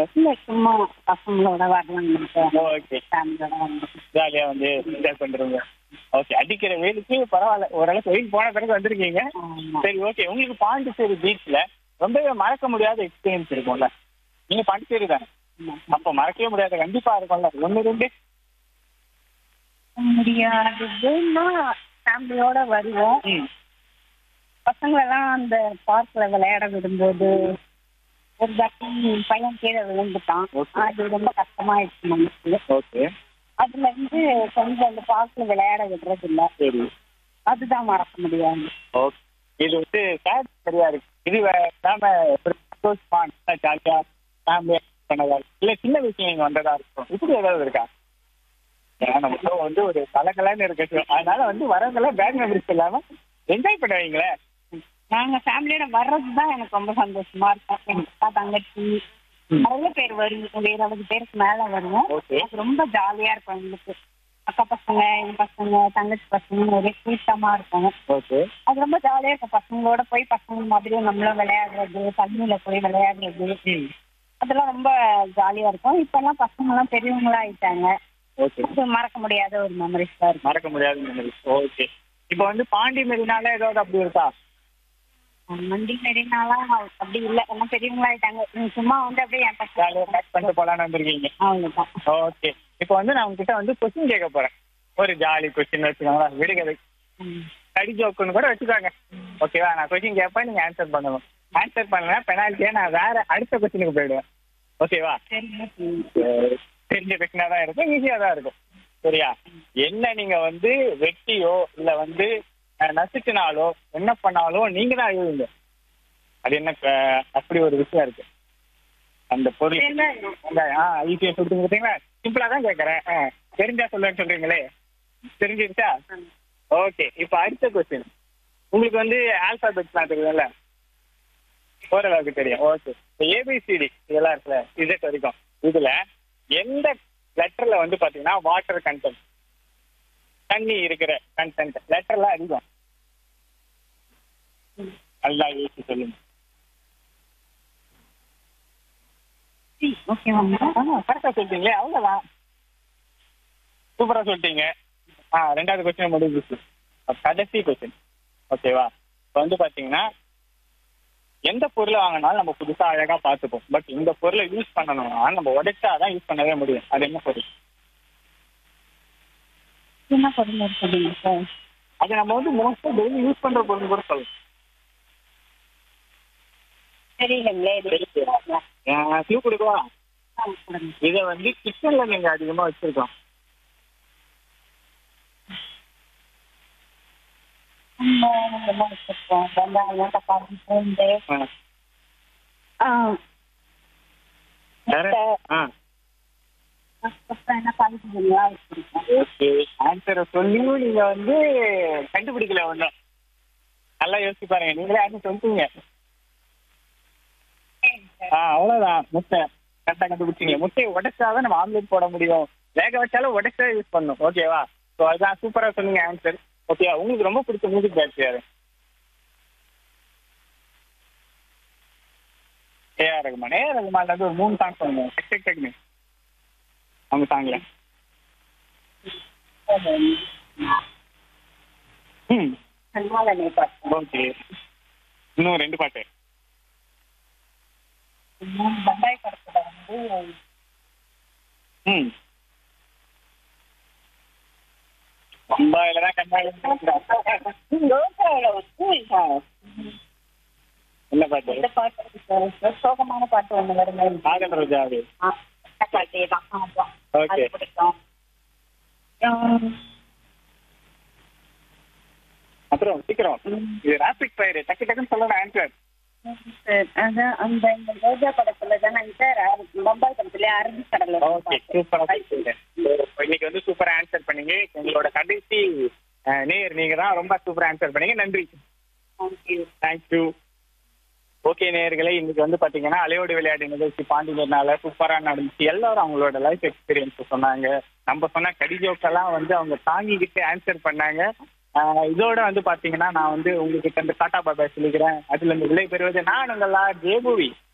இல்ல சும்மா பசங்களோட வரலாம் ஓகே ஃபேமிலியோட வரலாம் ஜாலியா வந்து என்ஜாய் பண்றீங்க ஓகே அடிக்கிற வெயிலுக்கு பரவாயில்ல ஓரளவுக்கு வெயில் போன பிறகு வந்திருக்கீங்க ஆமா. சரி ஓகே உங்களுக்கு பாண்டிச்சேரி பீச்ல ரொம்பவே மறக்க முடியாத எக்ஸ்பீரியன்ஸ் இருக்கும்ல நீங்க பாண்டிச்சேரி தானே ஆமா. அப்ப மறக்கவே முடியாத கண்டிப்பா இருக்கும்ல ஒண்ணு ரெண்டு முடியாதுன்னா ஃபேமிலியோட வருவோம் ம் பசங்களெல்லாம் அந்த பார்க்ல விளையாட விடும்போது ஒரு தாட்டி பையன் கீழே விழுந்துட்டான் Okay. அது ரொம்ப கஷ்டமாயிடுச்சு நமக்கு ஓகே அதுல இருந்து கொஞ்சம் அந்த பார்க்ல விளையாட விடுறது இல்ல சரி அதுதான் மறக்க முடியாது ஓகே இது வந்து சேட் சரியா இருக்கு இது வே- நாம ஜாலியா ஃபேமிலியா பண்ணதா இருக்கு. இல்ல சின்ன விஷயம் நீங்க வந்ததா இருக்கும் இப்படி ஏதாவது இருக்கா ஏன்னா நம்ம வந்து ஒரு கலக்கலன்னு இருக்கு அதனால வந்து வரவங்களாம் பேட் மெமரிஸ் இல்லாம என்ஜாய் பண்ணுவீங்களே நாங்க ஃபேமிலியோட வர்றதுதான் எனக்கு ரொம்ப சந்தோஷமா இருக்கும் எங்க அக்கா தங்கச்சி ம். நிறைய பேர் வருவோம் ஒரு இருபது பேருக்கு மேல வருவோம் Okay. அது ரொம்ப ஜாலியா இருக்கும் எங்களுக்கு அக்கா பசங்க என் பசங்க தங்கச்சி பசங்க ஒரே கூட்டமா இருக்கும் ஓகே அது ரொம்ப ஜாலியா இருக்கும் பசங்களோட போய் பசங்க மாதிரியும் நம்மளும் விளையாடுறது தண்ணியில போய் விளையாடுறது அதெல்லாம் ரொம்ப ஜாலியா இருக்கும் இப்ப எல்லாம் பசங்க எல்லாம் பெரியவங்களா ஆயிட்டாங்க ஓகே அது மறக்க முடியாத ஒரு மெமரிஸ் தான் இருக்கும் மறக்க முடியாத மெமரிஸ் ஓகே இப்போ வந்து பாண்டி மெரினால ஏதாவது அப்படி இருக்கா மண்டி மெரினாலாம் அப்படி இல்ல எல்லாம் பெரியவங்களா ஆயிட்டாங்க நீங்க சும்மா வந்து அப்படியே என் ஜாலியா பசங்க பேக் பண்ணிட்டு போலான்னு வந்திருக்கீங்க அவ்வளவுதான் ஓகே இப்போ வந்து நான் உங்ககிட்ட வந்து கொஸ்டின் கேட்க போறேன் ஒரு ஜாலி கொஸ்டின் வச்சுக்கோங்களேன் விடுகதை ம். கடி ஜோக்குன்னு கூட வச்சுக்கோங்க ஓகேவா நான் கொஸ்டின் கேட்பேன் நீங்க ஆன்சர் பண்ணணும் ஆன்சர் பண்ணல பெனால்ட்டியா நான் வேற அடுத்த கொஸ்டினுக்கு போயிடுவேன் ஓகேவா சரிங்க தெரிஞ்ச கொஸ்டினா தான் இருக்கும் ஈஸியா தான் இருக்கும் சரியா என்ன நீங்க வந்து வெட்டியோ இல்ல வந்து அஹ், நசுக்கினாலோ என்ன பண்ணாலோ நீங்க தான் அழுவீங்க அது என்ன அஹ், அப்படி ஒரு விஷயம் இருக்கு அந்த பொருள் ஆ ஈஸியா சொல்லிட்டு பார்த்தீங்களா சிம்பிளா தான் கேட்கறேன் ஆ, தெரிஞ்சா சொல்லுன்னு சொல்றீங்களே தெரிஞ்சிருச்சா ஓகே இப்போ அடுத்த கொஸ்டின் உங்களுக்கு வந்து ஆல்பாபெட்ஸ்லாம் தெரியும்ல ஓரளவுக்கு தெரியும் ஓகே ஏபிசிடி இதெல்லாம் இருக்குல்ல இசட் வரைக்கும் இதுல எந்த லெட்டர்ல வந்து பாத்தீங்கன்னா வாட்டர் கண்டென்ட் தண்ணி இருக்கிற கண்டென்ட் லெட்டர்ல அதிகம் நல்லா யோசிச்சு சொல்லுங்க ஓகேவா கரெக்டா சொல்லிட்டீங்களே அவ்வளவுதான் சூப்பரா சொல்லிட்டீங்க ஆ ரெண்டாவது கொஸ்டின் முடிஞ்சிச்சு கடைசி கொஸ்டின் ஓகேவா இப்போ வந்து பாத்தீங்கன்னா எந்த பொருளை வாங்கினாலும் நம்ம புதுசா அழகா பார்த்துப்போம் பட் இந்த பொருளை யூஸ் பண்ணணும்னா நம்ம உடைச்சாதான் யூஸ் பண்ணவே முடியும் அது என்ன பொருள் என்ன பொருள் இருக்குதுங்க சார் அது நம்ம வந்து மோஸ்டா டெய்லி யூஸ் பண்ற பொருள் கூட சொல்லலாம் தெரியலங்களே க்ளூ கொடுக்கவா ஆ, கொடுங்க. இதை வந்து கிச்சன்ல நீங்க அதிகமா வச்சிருக்கோம் நம்ம இதெல்லாம் வச்சிருக்கோம் வெங்காயம் தக்காளி பூண்டு ஆ. ஆ, வேற? முட்டை, ஆ அதுக்கப்புறம் என்ன காய்கறிகளா வச்சிருக்கோம் ஓகே ஆன்சரை சொல்லியும் நீங்க வந்து கண்டுபிடிக்கல ஒன்றும் நல்லா யோசிச்சு பாருங்க நீங்களே ஆன்சர் சொல்லிட்டீங்க ஆ அவ்வளவுதான் முட்டை கரெக்டாக கண்டுபிடிச்சிங்க முட்டையை உடைச்சாதான் நம்ம ஆம்லெட் போட முடியும் வேக வச்சாலும் உடைச்சா யூஸ் பண்ணும் ஓகேவா ஸோ அதுதான் சூப்பரா சொன்னீங்க ஆன்சர் ஓகே உங்களுக்கு ரொம்ப பிடிச்ச மியூசிக் டேரக்டர் யாரு ஏஆர் ரகுமான் ஏஆர் ரகுமான்ல இருந்து ஒரு மூணு சாங் பண்ணுங்க டெக் டெக் டெக்னு அவங்க சாங்ல ம் கண்ணாலனை பார்த்தோம் ஓகே இன்னும் ரெண்டு பாட்டு பண்டாய் படத்துல வந்து ம் பம்பாயில தான் கண்ணாடி ரோஜாவோட வந்து என்ன பாட்டு இந்த பாட்டு இருக்கு. சோகமான பாட்டு ஒண்ணு வருங்க காதல் ரோஜாவே ஆ, அந்த பாட்டே தான் ஆமா. Okay. அது பிடிக்கும் ஆம், அப்புறம் சீக்கிரம் இது ராபிட் ஃபயர் டக்கு டக்குன்னு சொல்லணும் ஆன்சர் சார், அதான் அந்த இந்த ரோஜா படத்துல தானே சார் பம்பாய் படத்துல அரபி கடல்ல ஓகே சூப்பரா இன்னைக்கு வந்து சூப்பரா ஆன்சர் பண்ணீங்க உங்களோட கடைசி அஹ், நேயர் நீங்க தான் ரொம்ப சூப்பரா ஆன்சர் பண்ணீங்க நன்றி தேங்க்யூ தேங்க்யூ ஓகே நேயர்களே இன்னைக்கு வந்து பாத்தீங்கன்னா அலையோடு விளையாட்டு நிகழ்ச்சி பாண்டியனால சூப்பரா நடந்துச்சு எல்லாரும் அவங்களோட லைஃப் எக்ஸ்பீரியன்ஸ் சொன்னாங்க நம்ம சொன்ன கடிஜோக்கெல்லாம் வந்து அவங்க தாங்கிக்கிட்டு ஆன்சர் பண்ணாங்க ஆஹ் இதோட வந்து பாத்தீங்கன்னா நான் வந்து உங்ககிட்ட இருந்து டாடா பாபா சொல்லிக்கிறேன் அதுல இருந்து விலை பெறுவது நான் உங்களா ஜேபுவி